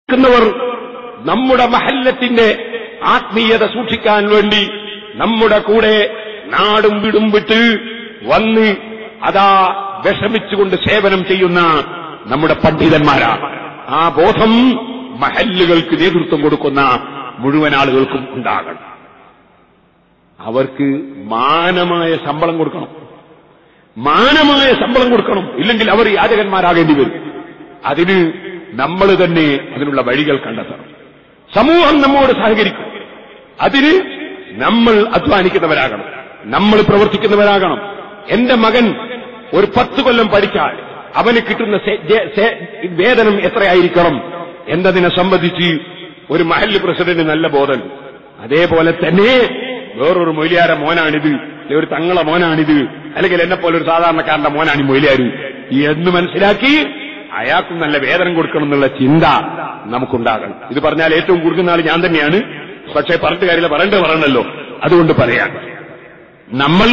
ക്കുന്നവർ നമ്മുടെ മഹല്ലത്തിന്റെ ആത്മീയത സൂക്ഷിക്കാൻ വേണ്ടി നമ്മുടെ കൂടെ നാടും വീടും വിട്ട് വന്ന് അതാ വിഷമിച്ചുകൊണ്ട് സേവനം ചെയ്യുന്ന നമ്മുടെ പണ്ഡിതന്മാരാണ് ആ ബോധം മഹല്ലുകൾക്ക് നേതൃത്വം കൊടുക്കുന്ന മുഴുവൻ ആളുകൾക്കും ഉണ്ടാകണം അവർക്ക് മാനമായ ശമ്പളം കൊടുക്കണം മാനമായ ശമ്പളം കൊടുക്കണം ഇല്ലെങ്കിൽ അവർ യാചകന്മാരാകേണ്ടി വരും അതിന് നമ്മൾ തന്നെ അതിനുള്ള വഴികൾ കണ്ടെത്തണം സമൂഹം നമ്മോട് സഹകരിക്കും അതിന് നമ്മൾ അധ്വാനിക്കുന്നവരാകണം നമ്മൾ പ്രവർത്തിക്കുന്നവരാകണം എന്റെ മകൻ ഒരു പത്ത് കൊല്ലം പഠിച്ചാൽ അവന് കിട്ടുന്ന സെ- ജെ- സെ- വേതനം എത്രയായിരിക്കണം എന്നതിനെ സംബന്ധിച്ച് ഒരു മഹല്ല് പ്രസിഡന്റ് നല്ല ബോധം അതേപോലെ തന്നെ വേറൊരു മൊയിലിയാര മോനാണിത് അല്ലെങ്കിൽ ഒരു തങ്ങളെ മോനാണിത് അല്ലെങ്കിൽ എന്നെ പോലെ ഒരു സാധാരണക്കാരന്റെ മോനാണ് ഈ മൊയിലിയാര് എന്ന് മനസ്സിലാക്കി അയാൾക്കും നല്ല വേതനം കൊടുക്കണം എന്നുള്ള ചിന്ത നമുക്കുണ്ടാകണം ഇത് പറഞ്ഞാൽ ഏറ്റവും കൊടുക്കുന്ന ആൾ ഞാൻ തന്നെയാണ് പക്ഷേ പറഞ്ഞിട്ട് കാര്യമില്ല പറയേണ്ടത് പറയണല്ലോ അതുകൊണ്ട് പറയാം നമ്മൾ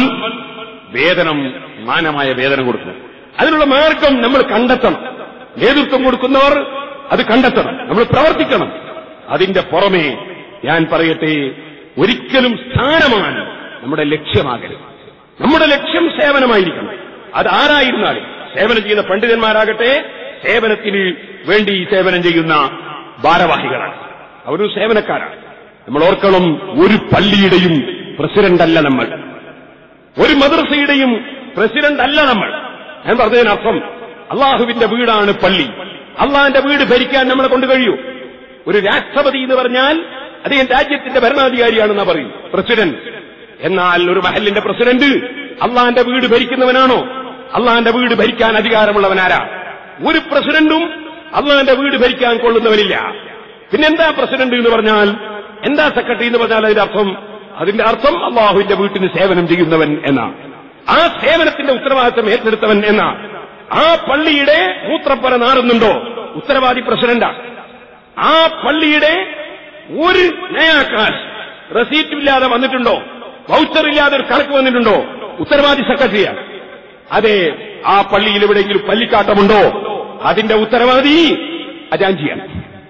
വേതനം മാനമായ വേതനം കൊടുക്കണം അതിനുള്ള മാർഗം നമ്മൾ കണ്ടെത്തണം നേതൃത്വം കൊടുക്കുന്നവർ അത് കണ്ടെത്തണം നമ്മൾ പ്രവർത്തിക്കണം അതിന്റെ പുറമെ ഞാൻ പറയട്ടെ ഒരിക്കലും സ്ഥാനമാണ് നമ്മുടെ ലക്ഷ്യമാകരുത് നമ്മുടെ ലക്ഷ്യം സേവനമായിരിക്കണം അത് ആരായിരുന്നാലും സേവനം ചെയ്യുന്ന പണ്ഡിതന്മാരാകട്ടെ സേവനത്തിന് വേണ്ടി സേവനം ചെയ്യുന്ന ഭാരവാഹികളാണ് അവരും സേവനക്കാരാണ് നമ്മൾ ഓർക്കണം ഒരു പള്ളിയുടെയും പ്രസിഡന്റ് അല്ല നമ്മൾ ഒരു മദ്രസയുടെയും പ്രസിഡന്റ് അല്ല നമ്മൾ ഞാൻ പറഞ്ഞതിനർത്ഥം അള്ളാഹുവിന്റെ വീടാണ് പള്ളി അള്ളാഹിന്റെ വീട് ഭരിക്കാൻ നമ്മളെ കൊണ്ട് കഴിയൂ ഒരു രാഷ്ട്രപതി എന്ന് പറഞ്ഞാൽ അദ്ദേഹം രാജ്യത്തിന്റെ ഭരണാധികാരിയാണെന്നാ പറയും പ്രസിഡന്റ് എന്നാൽ ഒരു മഹലിന്റെ പ്രസിഡന്റ് അള്ളാഹിന്റെ വീട് ഭരിക്കുന്നവനാണോ അള്ളാഹിന്റെ വീട് ഭരിക്കാൻ അധികാരമുള്ളവനാരാ ഒരു പ്രസിഡന്റും അള്ളാഹിന്റെ വീട് ഭരിക്കാൻ കൊള്ളുന്നവനില്ല പിന്നെന്താ പ്രസിഡന്റ് എന്ന് പറഞ്ഞാൽ എന്താ സെക്രട്ടറി എന്ന് പറഞ്ഞാൽ അതിന്റെ അർത്ഥം അതിന്റെ അർത്ഥം അള്ളാഹുവിന്റെ വീട്ടിന് സേവനം ചെയ്യുന്നവൻ എന്നാ ആ സേവനത്തിന്റെ ഉത്തരവാദിത്തം ഏറ്റെടുത്തവൻ എന്നാ ആ പള്ളിയുടെ മൂത്രപ്പര നാറുന്നുണ്ടോ ഉത്തരവാദി പ്രസിഡന്റാ ആ പള്ളിയുടെ ഒരു നയാക്കാശ് റെസീറ്റ് ഇല്ലാതെ വന്നിട്ടുണ്ടോ വൗച്ചർ ഇല്ലാതെ ഒരു കണക്ക് വന്നിട്ടുണ്ടോ ഉത്തരവാദി സെക്രട്ടറിയാണ് അതെ ആ പള്ളിയിൽ എവിടെയെങ്കിലും പള്ളിക്കാട്ടമുണ്ടോ അതിന്റെ ഉത്തരവാദി അജാഞ്ചിയാണ്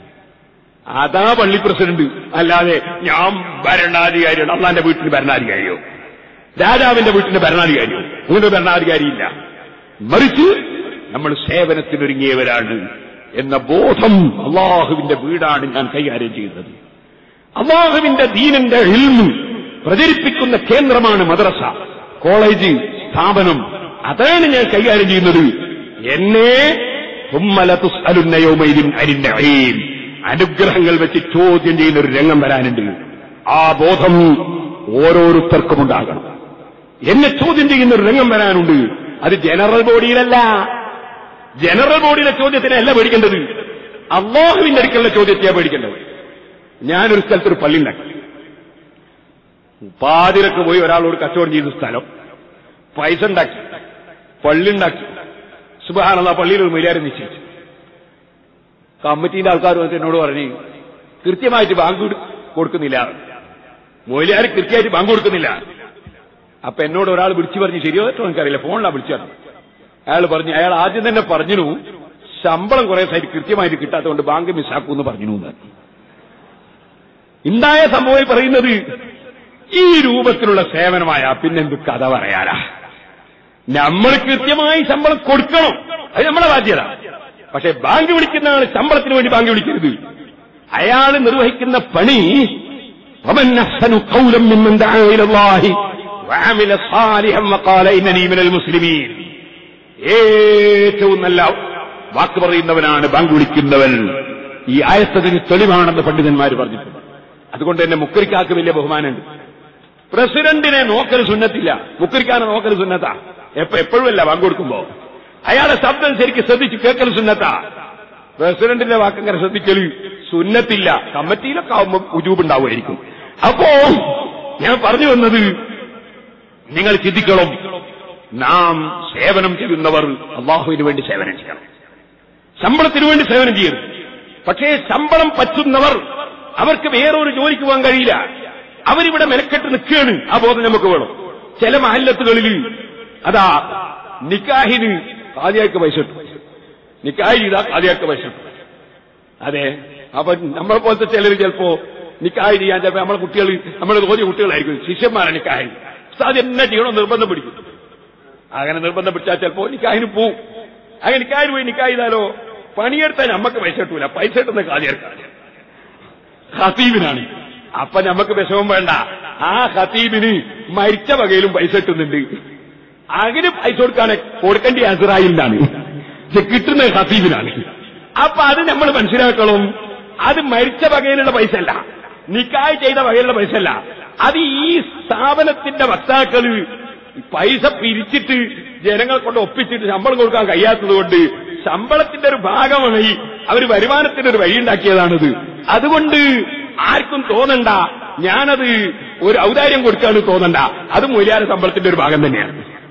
അതാ പള്ളി പ്രസിഡന്റ് അല്ലാതെ ഞാൻ ഭരണാധികാരിയാണ് അള്ളാന്റെ വീട്ടിന് ഭരണാധികാരിയോ രാജാവിന്റെ വീട്ടിന്റെ ഭരണാധികാരിയോ അങ്ങനെ ഭരണാധികാരിയില്ല മറിച്ച് നമ്മൾ സേവനത്തിനൊരുങ്ങിയവരാണ് എന്ന ബോധം അള്ളാഹുവിന്റെ വീടാണ് ഞാൻ കൈകാര്യം ചെയ്യുന്നത് അള്ളാഹുവിന്റെ ദീനന്റെ ഇൽമ് പ്രചരിപ്പിക്കുന്ന കേന്ദ്രമാണ് മദ്രസ കോളേജ് സ്ഥാപനം അതാണ് ഞാൻ കൈകാര്യം ചെയ്യുന്നത് എന്നെ തുമ്മലതുസ്അലുന്നയോമൈദിൻ അരിന്റെ അയീം അനുഗ്രഹങ്ങൾ വെച്ച് ചോദ്യം ചെയ്യുന്ന ഒരു രംഗം വരാനുണ്ട് ആ ബോധം ഓരോരുത്തർക്കും ഉണ്ടാകണം എന്നെ ചോദ്യം ചെയ്യുന്ന ഒരു രംഗം വരാനുണ്ട് അത് ജനറൽ ബോഡിയിലല്ല ജനറൽ ബോഡിയിലെ ചോദ്യത്തിനല്ല പേടിക്കേണ്ടത് അള്ളാഹുവിന്റെ അടുക്കലുള്ള ചോദ്യത്തെയാണ് പേടിക്കേണ്ടത് ഞാനൊരു സ്ഥലത്തൊരു പള്ളി ഉണ്ടാക്കി പാതിരക്ക് പോയി ഒരാളോട് കച്ചവടം ചെയ്ത സ്ഥലം പൈസ ഉണ്ടാക്കി പള്ളി ഉണ്ടാക്കി സുബഹാനുള്ള പള്ളിയിൽ ഒരു മൈലാരം നിശ്ചയിച്ചു കമ്മിറ്റീന്റെ ആൾക്കാർ വന്നിട്ട് എന്നോട് പറഞ്ഞു കൃത്യമായിട്ട് ബാങ്ക് കൊടു- കൊടുക്കുന്നില്ല മൊയിലാർ കൃത്യമായിട്ട് ബാങ്ക് കൊടുക്കുന്നില്ല അപ്പൊ എന്നോട് ഒരാൾ വിളിച്ചു പറഞ്ഞു ശരിയോ തെറ്റോ എനിക്കറിയില്ല ഫോണിലാ വിളിച്ചത് അയാൾ പറഞ്ഞു അയാൾ ആദ്യം തന്നെ പറഞ്ഞു ശമ്പളം കുറെ സൈറ്റ് കൃത്യമായിട്ട് കിട്ടാത്തതുകൊണ്ട് ബാങ്ക് മിസ്സാക്കൂന്ന് പറഞ്ഞു എന്ന് ഉണ്ടായ സംഭവം പറയുന്നത് ഈ രൂപത്തിലുള്ള സേവനമായ പിന്നെന്ത് കഥ പറയാനാ നമ്മൾ കൃത്യമായി ശമ്പളം കൊടുക്കണം അത് നമ്മളെ ബാധ്യത പക്ഷെ ബാങ്ക് വിളിക്കുന്ന ആൾ ശമ്പളത്തിന് വേണ്ടി ബാങ്ക് വിളിക്കരുത് അയാൾ നിർവഹിക്കുന്ന പണി ومن أحسن قولا ممن دعا إلى الله وعمل صالحا وقال إنني من المسلمين ഏറ്റവും നല്ല വാക്ക് പറയുന്നവനാണ് ബാങ്ക് വിളിക്കുന്നവൻ ഈ ആയത്തതിന് തെളിവാണെന്ന് പണ്ഡിതന്മാർ പറഞ്ഞിട്ടുണ്ട് അതുകൊണ്ട് തന്നെ മുക്കരിക്കാക്ക് വലിയ ബഹുമാനമുണ്ട് പ്രസിഡന്റിനെ നോക്കൽ സുന്നത്തില്ല മുക്കരിക്കാനെ നോക്കൽ സുന്നത്താ എപ്പ എപ്പോഴുമല്ല ബാങ്ക് കൊടുക്കുമ്പോ അയാളെ ശബ്ദം ശരിക്കും ശ്രദ്ധിച്ച് കേൾക്കൽ സുന്നത്താ പ്രസിഡന്റിന്റെ വാക്കങ്ങനെ ശ്രദ്ധിക്കൽ സുന്നത്തില്ല കമ്മിറ്റിയിലൊക്കെ ആവുമ്പോൾ ഉജൂബുണ്ടാവുമായിരിക്കും അപ്പോ ഞാൻ പറഞ്ഞു വന്നത് നിങ്ങൾ ചിന്തിക്കണം നാം സേവനം ചെയ്യുന്നവർ അള്ളാഹുവിന് വേണ്ടി സേവനം ചെയ്യണം ശമ്പളത്തിന് വേണ്ടി സേവനം ചെയ്യരുത് പക്ഷേ ശമ്പളം പറ്റുന്നവർ അവർക്ക് വേറൊരു ജോലിക്ക് പോകാൻ കഴിയില്ല അവരിവിടെ മെനക്കെട്ട് നിൽക്കുകയാണ് ആ ബോധം നമുക്ക് വേണം ചില മഹല്ലത്തുകളിൽ അതാ നിക്കാഹിന് കാതിയാക്ക് പൈസ ഇട്ടു നിക്കാഹി ചെയ്താ കാതിയാക്ക് പൈസ ഇട്ടു അതെ അപ്പൊ നമ്മളെ പോലത്തെ ചിലർ ചിലപ്പോ നിക്കാഹ് ചെയ്യാൻ ചിലപ്പോ നമ്മളെ കുട്ടികൾ നമ്മളെ തോന്നിയ കുട്ടികളായിരിക്കും ശിഷ്യന്മാരെ നിക്കാഹ് ഉസ്താദ് എന്നെ ചെയ്യണം നിർബന്ധം പിടിക്കും അങ്ങനെ നിർബന്ധം പിടിച്ചാൽ ചിലപ്പോ നിക്കാഹിന് പോവും അങ്ങനെ നിക്കാഹിന് പോയി നിക്കാഹ് ചെയ്താലോ പണിയെടുത്താൽ നമുക്ക് പൈസ കിട്ടൂല പൈസ കിട്ടുന്ന കാര്യം ഖത്തീബിനാണ് അപ്പൊ നമുക്ക് വിഷമം വേണ്ട ആ ഖത്തീബിന് മരിച്ച വകയിലും പൈസ കിട്ടുന്നുണ്ട് അങ്ങനെ പൈസ കൊടുക്കാൻ കൊടുക്കേണ്ടി അസറായില്ലാണ് ഇത് കിട്ടുന്നത് ഖത്തീബിനാണ് അപ്പൊ അത് നമ്മൾ മനസ്സിലാക്കണം അത് മരിച്ച വകയിലുള്ള പൈസ അല്ല നിക്കായ് ചെയ്ത വകയിലുള്ള പൈസ അല്ല അത് ഈ സ്ഥാപനത്തിന്റെ വക്താക്കള് പൈസ പിരിച്ചിട്ട് ജനങ്ങളെ കൊണ്ട് ഒപ്പിച്ചിട്ട് ശമ്പളം കൊടുക്കാൻ കഴിയാത്തത് കൊണ്ട് ശമ്പളത്തിന്റെ ഒരു ഭാഗമായി അവർ വരുമാനത്തിന്റെ ഒരു വഴിയുണ്ടാക്കിയതാണിത് അതുകൊണ്ട് ആർക്കും തോന്നണ്ട ഞാനത് ഒരു ഔദാര്യം കൊടുക്കാണ് തോന്നണ്ട അത് മൂല്യാര ശമ്പളത്തിന്റെ ഒരു ഭാഗം തന്നെയാണ്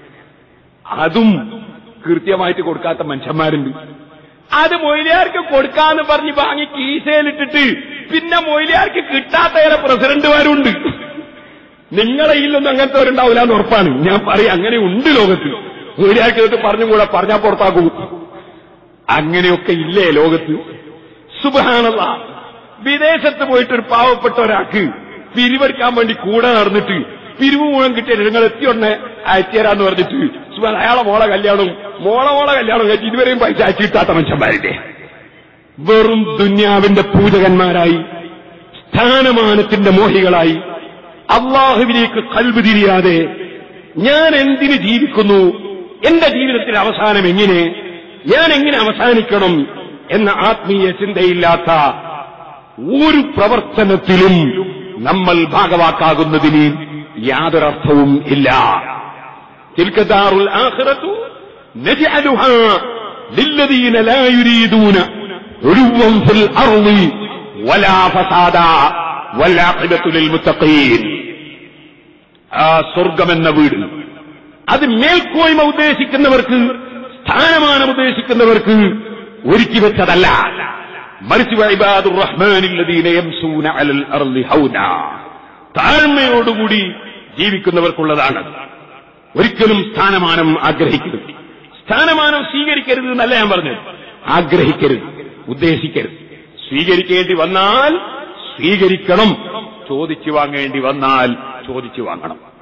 അതും കൃത്യമായിട്ട് കൊടുക്കാത്ത മനുഷ്യന്മാരുണ്ട് അത് മൊയിലിയാർക്ക് കൊടുക്കാന്ന് പറഞ്ഞ് വാങ്ങി കീശയിലിട്ടിട്ട് പിന്നെ മൊയിലിയാർക്ക് കിട്ടാത്ത ചില പ്രസിഡന്റുമാരുണ്ട് നിങ്ങളെ ഇല്ലൊന്നും അങ്ങനത്തെ ഉണ്ടാവില്ല എന്ന് ഉറപ്പാണ് ഞാൻ പറയാം അങ്ങനെ ഉണ്ട് ലോകത്ത് മൊയിലിയാർക്ക് എന്നിട്ട് പറഞ്ഞും കൂടെ പറഞ്ഞാൽ പുറത്താക്കൂ അങ്ങനെയൊക്കെ ഇല്ലേ ലോകത്ത് സുബഹാനല്ല വിദേശത്ത് പോയിട്ട് ഒരു പാവപ്പെട്ട ഒരാൾക്ക് പിരിവെടുക്കാൻ വേണ്ടി കൂടെ നടന്നിട്ട് പിരിവ് മുഴുവൻ കിട്ടിയ നിങ്ങൾ എത്തിയുടനെ അയച്ചുതരാന്ന് പറഞ്ഞിട്ട് സുബാൻ അയാളെ മോളെ കല്യാണം മോളെ മോളെ കല്യാണം കഴിച്ച് ഇതുവരെയും പൈസ അയച്ചിട്ടാത്ത മനുഷ്യന്മാരില്ലേ വെറും ദുന്യാവിന്റെ പൂജകന്മാരായി സ്ഥാനമാനത്തിന്റെ മോഹികളായി അള്ളാഹുവിലേക്ക് കൽബ് തിരിയാതെ ഞാൻ എന്തിന് ജീവിക്കുന്നു എന്റെ ജീവിതത്തിന്റെ അവസാനം എങ്ങനെ ഞാൻ എങ്ങനെ അവസാനിക്കണം എന്ന ആത്മീയ ചിന്തയില്ലാത്ത ഒരു പ്രവർത്തനത്തിലും നമ്മൾ ഭാഗവാക്കാകുന്നതിന് യാതൊരർത്ഥവും ഇല്ല تلك دار الآخرة نجعلها للذين لا يريدون علوا في الأرض ولا فسادا والعاقبة للمتقين ആ സ്വർഗമെന്ന വീട് അത് മേൽക്കോയ്മ ഉദ്ദേശിക്കുന്നവർക്ക് സ്ഥാനമാനം ഉദ്ദേശിക്കുന്നവർക്ക് ഒരുക്കി വെച്ചതല്ല മറിച്ച് വൈബാദുർ റഹ്മാനില്ലദീന യംസൂന അലൽ അർളി ഹൗന താഴ്മയോടുകൂടി ജീവിക്കുന്നവർക്കുള്ളതാണ് ഒരിക്കലും സ്ഥാനമാനം ആഗ്രഹിക്കരുത് സ്ഥാനമാനം സ്വീകരിക്കരുത് എന്നല്ല ഞാൻ പറഞ്ഞത് ആഗ്രഹിക്കരുത് ഉദ്ദേശിക്കരുത് സ്വീകരിക്കേണ്ടി വന്നാൽ സ്വീകരിക്കണം ചോദിച്ചു വാങ്ങേണ്ടി വന്നാൽ ചോദിച്ചു വാങ്ങണം